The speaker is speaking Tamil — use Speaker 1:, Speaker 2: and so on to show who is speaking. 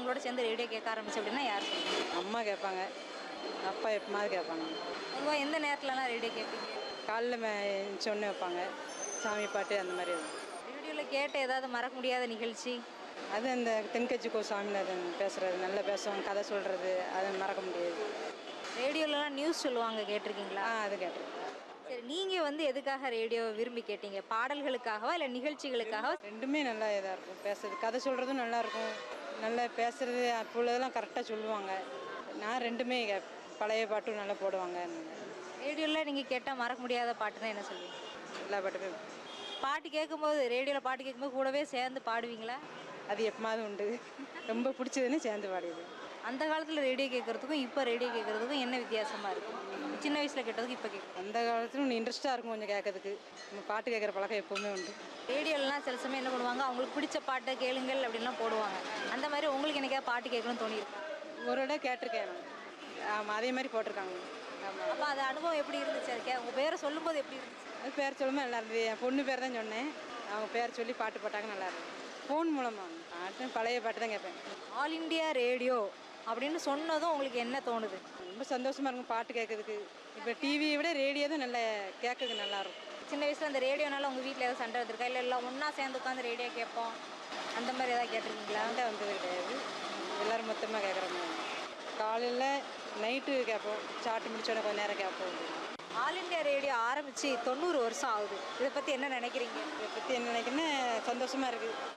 Speaker 1: உங்களோட சேர்ந்து ரேடியோ கேட்க ஆரம்பிச்சு அப்படின்னா யார் சொல்லுங்க
Speaker 2: அம்மா கேட்பாங்க அப்பா எப்பமாவது கேட்பாங்க
Speaker 1: பொதுவாக எந்த நேரத்துலலாம் ரேடியோ கேட்பீங்க
Speaker 2: காலைல சொன்ன வைப்பாங்க சாமி பாட்டு அந்த மாதிரி வரும்.
Speaker 1: ரேடியோவில் கேட்ட ஏதாவது மறக்க முடியாத நிகழ்ச்சி
Speaker 2: அது அந்த தென்கட்சி கோ சாமிநாதன் பேசுறது நல்லா பேசுவாங்க கதை சொல்கிறது அது மறக்க முடியாது
Speaker 1: ரேடியோலலாம் நியூஸ் சொல்லுவாங்க கேட்டிருக்கீங்களா
Speaker 2: ஆ அது கேட்டேன்
Speaker 1: சரி நீங்கள் வந்து எதுக்காக ரேடியோ விரும்பி கேட்டீங்க பாடல்களுக்காகவா இல்லை நிகழ்ச்சிகளுக்காகவா
Speaker 2: ரெண்டுமே நல்லா இதாக இருக்கும் பேசுறது கதை சொல்கிறதும் நல்லா இருக்கும் நல்லா பேசுறது அப்போ உள்ளதெல்லாம் கரெக்டாக சொல்லுவாங்க நான் ரெண்டுமே கேப்- பழைய பாட்டும் நல்லா போடுவாங்க
Speaker 1: ரேடியோவில் நீங்கள் கேட்டால் மறக்க முடியாத பாட்டு தான் என்ன சொல்லுவீங்க
Speaker 2: எல்லா பாட்டுமே
Speaker 1: பாட்டு கேட்கும்போது ரேடியோவில் பாட்டு கேட்கும்போது கூடவே சேர்ந்து பாடுவீங்களா
Speaker 2: அது எப்பமாவது உண்டு ரொம்ப பிடிச்சதுன்னு சேர்ந்து பாடிடுவேன்
Speaker 1: அந்த காலத்தில் ரேடியோ கேட்குறதுக்கும் இப்போ ரேடியோ கேட்குறதுக்கும் என்ன வித்தியாசமாக இருக்கும் சின்ன வயசில் கேட்டதுக்கு இப்போ கேட்கும்
Speaker 2: அந்த காலத்துல இன்ட்ரெஸ்ட்டாக இருக்கும் கொஞ்சம் கேட்கறதுக்கு நம்ம பாட்டு கேட்குற பழக்கம் எப்போவுமே உண்டு
Speaker 1: ரேடியோலலாம் சில சமயம் என்ன பண்ணுவாங்க அவங்களுக்கு பிடிச்ச பாட்டை கேளுங்கள் அப்படின்லாம் போடுவாங்க அந்த மாதிரி உங்களுக்கு எனக்கே பாட்டு கேட்கணும்னு தோணியிருக்கும்
Speaker 2: ஒரு இடம் கேட்டிருக்கேன் நான். ஆமாம் அதே மாதிரி போட்டிருக்காங்க ஆமாம்
Speaker 1: அப்போ அது அனுபவம் எப்படி இருந்துச்சு அதுக்கே உங்கள் பேரை சொல்லும்போது எப்படி இருந்துச்சு
Speaker 2: அது பேர் சொல்லும்போது நல்லா இருந்தது என் பொண்ணு பேர் தான் சொன்னேன் அவங்க பேர் சொல்லி பாட்டு போட்டாங்க நல்லா இருந்தது ஃபோன் மூலமாக பாட்டு பழைய பாட்டு தான் கேட்பேன்
Speaker 1: ஆல் இண்டியா ரேடியோ அப்படின்னு சொன்னதும் உங்களுக்கு என்ன தோணுது
Speaker 2: ரொம்ப சந்தோஷமாக இருக்கும் பாட்டு கேட்கறதுக்கு இப்போ டிவியை விட ரேடியோ தான் நல்லா கேட்கறதுக்கு நல்லா இருக்கும்
Speaker 1: சின்ன வயசில் அந்த ரேடியோனால உங்கள் வீட்டில் ஏதாவது சண்டை வந்திருக்கா இல்லை எல்லாம் ஒன்றா சேர்ந்து உட்காந்து ரேடியோ கேட்போம் அந்த மாதிரி ஏதாவது கேட்டிருக்கீங்களா
Speaker 2: சண்டை வந்தது கிடையாது எல்லோரும் மொத்தமாக கேட்குற மாதிரி காலையில் நைட்டு கேட்போம் சாப்பிட்டு முடிச்சோடனே கொஞ்ச நேரம் கேட்போம்
Speaker 1: ஆல் இண்டியா ரேடியோ ஆரம்பித்து தொண்ணூறு வருஷம் ஆகுது இதை பற்றி என்ன நினைக்கிறீங்க
Speaker 2: இதை பற்றி என்ன நினைக்கிறேன்னா சந்தோஷமாக இருக்குது